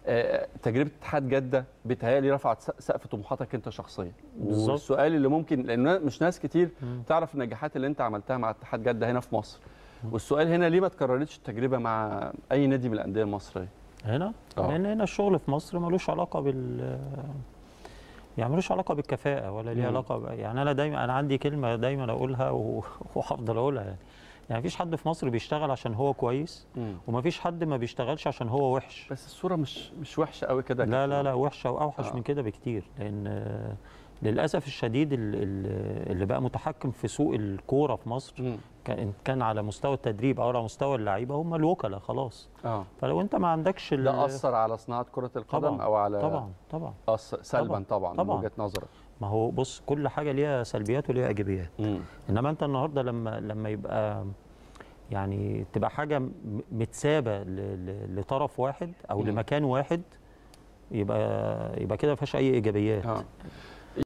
آه، تجربه اتحاد جده بيتهيألي رفعت س- سقف طموحاتك انت شخصيا بالظبط. والسؤال اللي ممكن لان مش ناس كتير مم. تعرف النجاحات اللي انت عملتها مع اتحاد جده هنا في مصر والسؤال هنا ليه ما تكررتش التجربه مع اي نادي من الانديه المصريه هنا آه. لان هنا الشغل في مصر ملوش علاقه بال يعني ملوش علاقه بالكفاءه ولا ليه مم. علاقه ب... يعني انا دايما انا عندي كلمه دايما اقولها و- وهفضل اقولها يعني يعني مفيش حد في مصر بيشتغل عشان هو كويس ومفيش حد ما بيشتغلش عشان هو وحش بس الصوره مش مش وحشه قوي كده لا لا لا وحشه واوحش آه. من كده بكتير لان آه، للاسف الشديد ال- ال- اللي بقى متحكم في سوق الكوره في مصر مم. كان كان على مستوى التدريب او على مستوى اللعيبه هم الوكلاء خلاص اه فلو انت ما عندكش ال- ده اثر على صناعه كره القدم طبعا او على طبعا طبعا أثر سلبا طبعاً. طبعا, طبعاً. من وجهه نظرك ما هو بص كل حاجه ليها سلبيات وليها ايجابيات مم. انما انت النهارده لما لما يبقى يعني تبقى حاجه م- متسابه ل- ل- لطرف واحد او مم. لمكان واحد يبقى يبقى كده ما فيهاش اي ايجابيات آه.